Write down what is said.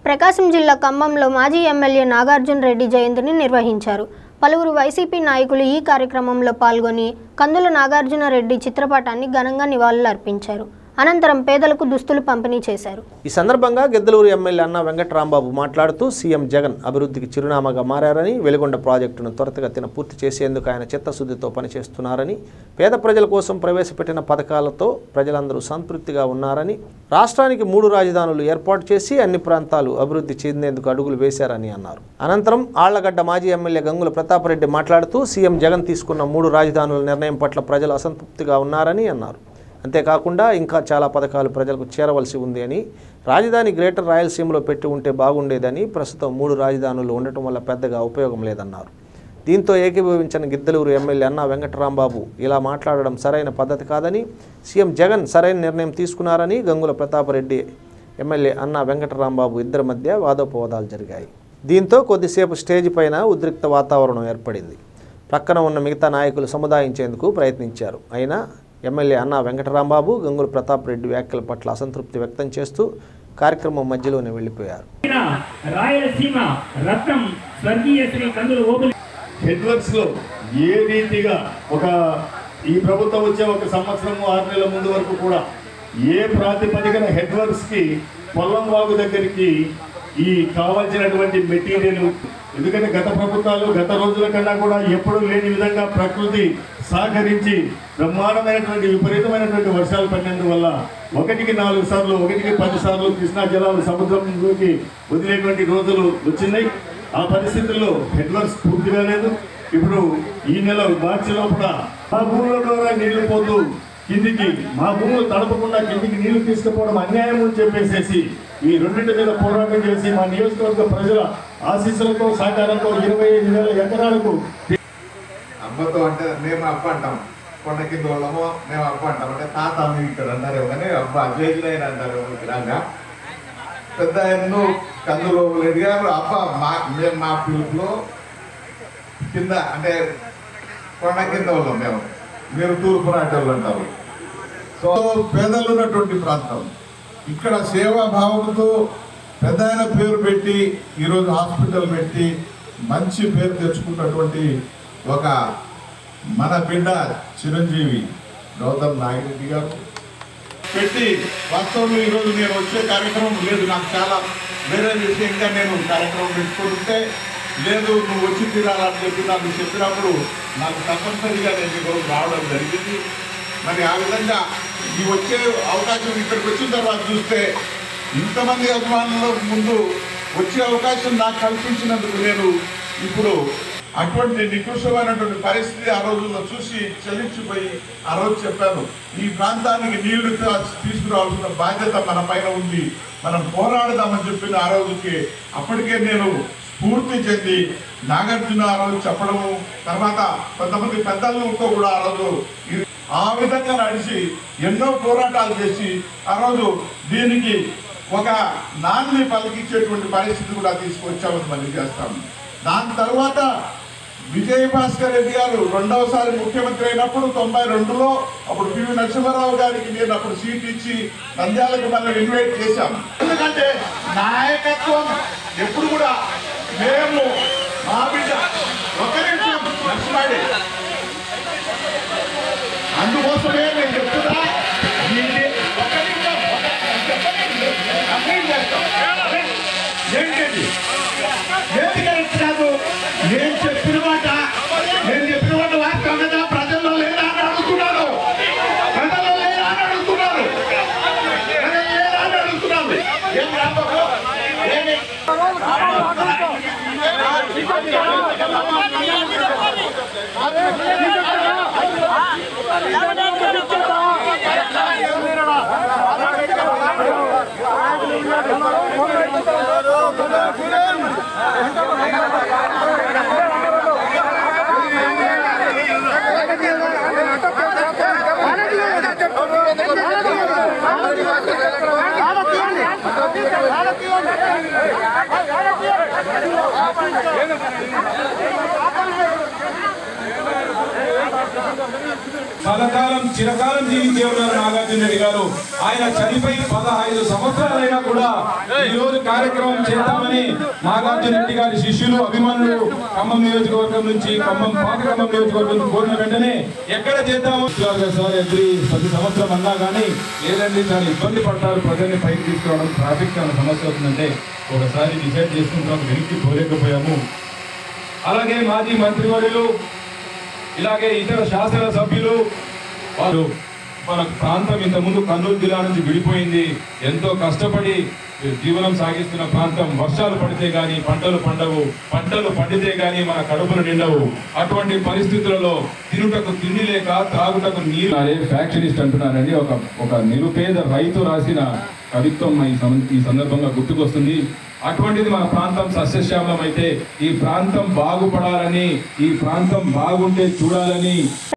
ప్రకాశం జిల్లా ఖమ్మంలో మాజీ ఎమ్మెల్యే నాగార్జున రెడ్డి జయంతిని నిర్వహించారు పలువురు వైసీపీ నాయకులు ఈ కార్యక్రమంలో పాల్గొని కందుల నాగార్జున రెడ్డి చిత్రపటాన్ని ఘనంగా నివాళులర్పించారు అనంతరం పేదలకు దుస్తులు పంపిణీ చేశారు ఈ సందర్భంగా గిద్దలూరు ఎమ్మెల్యే అన్న వెంకట్రాంబాబు మాట్లాడుతూ సీఎం జగన్ అభివృద్ధికి చిరునామాగా మారారని వెలుగొండ ప్రాజెక్టును త్వరితగతిన పూర్తి చేసేందుకు ఆయన చిత్తశుద్ధితో పనిచేస్తున్నారని పేద ప్రజల కోసం ప్రవేశపెట్టిన పథకాలతో ప్రజలందరూ సంతృప్తిగా ఉన్నారని రాష్ట్రానికి మూడు రాజధానులు ఏర్పాటు చేసి అన్ని ప్రాంతాలు అభివృద్ధి చెందేందుకు అడుగులు వేశారని అన్నారు అనంతరం ఆళ్లగడ్డ మాజీ ఎమ్మెల్యే గంగుల ప్రతాపరెడ్డి మాట్లాడుతూ సీఎం జగన్ తీసుకున్న మూడు రాజధానుల నిర్ణయం పట్ల ప్రజలు అసంతృప్తిగా ఉన్నారని అన్నారు అంతేకాకుండా ఇంకా చాలా పథకాలు ప్రజలకు చేరవలసి ఉంది అని రాజధాని గ్రేటర్ రాయలసీమలో పెట్టి ఉంటే బాగుండేదని ప్రస్తుతం మూడు రాజధానులు ఉండటం వల్ల పెద్దగా ఉపయోగం లేదన్నారు దీంతో ఏకీభవించిన గిద్దలూరు ఎమ్మెల్యే అన్న వెంకటరాంబాబు ఇలా మాట్లాడడం సరైన పద్ధతి కాదని సీఎం జగన్ సరైన నిర్ణయం తీసుకున్నారని గంగుల ప్రతాపరెడ్డి ఎమ్మెల్యే అన్న వెంకటరాంబాబు ఇద్దరి మధ్య వాదోపవాదాలు జరిగాయి దీంతో కొద్దిసేపు స్టేజ్ పైన ఉద్రిక్త వాతావరణం ఏర్పడింది ప్రక్కన ఉన్న మిగతా నాయకులు సముదాయించేందుకు ప్రయత్నించారు అయినా ఎమ్మెల్యే అన్నా వెంకటరాంబాబు గంగుల ప్రతాప్ రెడ్డి వ్యాఖ్యల పట్ల అసంతృప్తి వ్యక్తం చేస్తూ కార్యక్రమం మధ్యలోనే వెళ్ళిపోయారు రాయలసీమ రత్నం స్వర్గీయ శ్రీ కందుల ఓబుల్ హెడ్వర్క్స్ లో ఏ రీతిగా ఒక ఈ ప్రభుత్వం వచ్చే ఒక సంవత్సరం ఆరు నెలల ముందు వరకు కూడా ఏ ప్రాతిపదికన హెడ్వర్క్స్ కి పొల్లం వాగు దగ్గరికి ఈ కావాల్సినటువంటి మెటీరియల్ ఎందుకంటే గత ప్రభుత్వాలు గత రోజుల కన్నా కూడా ఎప్పుడూ లేని విధంగా ప్రకృతి సహకరించి బ్రహ్మాండమైనటువంటి విపరీతమైనటువంటి వర్షాలు పడినందువల్ల ఒకటికి నాలుగు సార్లు ఒకటికి పది సార్లు కృష్ణా జలాలు సముద్రంలోకి వదిలేటువంటి రోజులు వచ్చినాయి ఆ పరిస్థితుల్లో హెడ్వర్క్స్ పూర్తి కాలేదు ఇప్పుడు ఈ నెల మార్చి లోపల మా భూముల ద్వారా నీళ్లు పోతూ కిందికి మా భూములు తడపకుండా కిందికి నీళ్లు తీసుకుపోవడం అన్యాయం అని చెప్పేసేసి ఈ రెండింటి మీద పోరాటం చేసి మా నియోజకవర్గ ప్రజల ఆశీస్సులతో సహకారంతో ఇరవై ఐదు వేల ఎకరాలకు అమ్మతో అంటే మేము అప్ప అంటాం కొండ కింద వాళ్ళమో మేము అప్ప అంటాం అంటే తాత అని ఇక్కడ అన్నారు కానీ అబ్బా అజయ్ అంటారు ఇలాగా పెద్ద ఎన్నో కందులో ఎదిగారు అబ్బ మా మేము మా పిలుపులో కింద అంటే కొండ కింద వాళ్ళం మేము మీరు తూర్పు నాటి వాళ్ళు అంటారు సో పేదలు ఉన్నటువంటి ప్రాంతం ఇక్కడ సేవాభావంతో పెద్ద ఆయన పేరు పెట్టి ఈరోజు హాస్పిటల్ పెట్టి మంచి పేరు తెచ్చుకున్నటువంటి ఒక మన బిడ్డ చిరంజీవి గౌతమ్ నాగిరెడ్డి గారు పెట్టి వాస్తవంలో ఈరోజు నేను వచ్చే కార్యక్రమం లేదు నాకు చాలా వేరే విషయంగా నేను కార్యక్రమం పెట్టుకుంటే లేదు నువ్వు వచ్చి తీరాలని చెప్పి నాకు చెప్పినప్పుడు నాకు తప్పనిసరిగా నేను ఈరోజు రావడం జరిగింది మరి ఆ విధంగా ఈ వచ్చే అవకాశం ఇక్కడికి వచ్చిన తర్వాత చూస్తే ఇంతమంది అభిమానుల ముందు వచ్చే అవకాశం నాకు కల్పించినందుకు నేను ఇప్పుడు అటువంటి నికృష్టమైనటువంటి పరిస్థితి ఆ రోజుల్లో చూసి చలించిపోయి ఆ రోజు చెప్పాను ఈ ప్రాంతానికి నీళ్లు తా- తీసుకురావాల్సిన బాధ్యత మన పైన ఉంది మనం పోరాడదామని చెప్పిన ఆ రోజుకి అప్పటికే నేను స్ఫూర్తి చెంది నాగార్జున ఆ రోజు చెప్పడము తర్వాత కొంతమంది పెద్దలతో కూడా ఆ రోజు ఈ- ఆ విధంగా నడిచి ఎన్నో పోరాటాలు చేసి ఆ రోజు దీనికి ఒక నాంది పలికించేటువంటి పరిస్థితి కూడా తీసుకొచ్చామని మళ్ళీ చేస్తాము దాని తర్వాత విజయ భాస్కర్ రెడ్డి గారు రెండవసారి ముఖ్యమంత్రి అయినప్పుడు తొంభై రెండులో అప్పుడు పివి నరసింహారావు గారికి నేను అప్పుడు సీట్ ఇచ్చి నంద్యాలకు మళ్ళీ ఇన్వైట్ చేశాం ఎందుకంటే నాయకత్వం ఎప్పుడు కూడా మేము మా బిడ్డ ఒక నిమిషం నరసింహాడి అందుకోసమే నేను చెప్తున్నా ఇది ఒక నిమిషం, ఒక నిమిషం చెప్పండి. కంప్లైంట్ చేస్తాం. ఏంటిది ఏది కరెక్ట్ కాదు నేను చెప్పిన మాట నేను చెప్పిన మాట వాస్తవం కదా ప్రజల్లో లేదా అని అడుగుతున్నారు ప్రజల్లో లేదా అని అడుగుతున్నారు ప్రజల్లో లేదా అని అడుగుతున్నారు ఏం రాబాబు ఏమి మా కలకాలం చిరకాలం జీవించే ఉన్నారు నాగార్జున రెడ్డి గారు ఆయన చనిపోయి పదహైదు సంవత్సరాలైనా కూడా ఈ రోజు కార్యక్రమం చేద్దామని నాగార్జున రెడ్డి గారి శిష్యులు అభిమానులు ఖమ్మం నియోజకవర్గం నుంచి ఖమ్మం పాత ఖమ్మం నియోజకవర్గం నుంచి కోరిన వెంటనే ఎక్కడ చేద్దాము ఇలాగా సార్ ఎవ్రీ ప్రతి సంవత్సరం అన్నా కానీ లేదండి చాలా ఇబ్బంది పడతారు ప్రజల్ని పైకి తీసుకురావడం ట్రాఫిక్ చాలా సమస్య అవుతుందంటే ఒకసారి డిసైడ్ చేసుకున్న తర్వాత వెనక్కి పోలేకపోయాము అలాగే మాజీ మంత్రివర్యులు ఇలాగే ఇతర శాసన సభ్యులు వారు మన ప్రాంతం ఇంతకుముందు కర్నూలు జిల్లా నుంచి విడిపోయింది ఎంతో కష్టపడి జీవనం సాగిస్తున్న ప్రాంతం వర్షాలు పడితే గాని పంటలు పండవు పంటలు పండితే గాని మన కడుపులు నిండవు అటువంటి పరిస్థితులలో తినుటకు తిండి లేక త్రాగుటకు నీరు అదే ఫ్యాక్షనిస్ట్ అంటున్నారని ఒక ఒక నిరుపేద రైతు రాసిన కవిత్వం ఈ సం- ఈ సందర్భంగా గుర్తుకొస్తుంది అటువంటిది మన ప్రాంతం సస్యశ్యామలం అయితే ఈ ప్రాంతం బాగుపడాలని ఈ ప్రాంతం బాగుంటే చూడాలని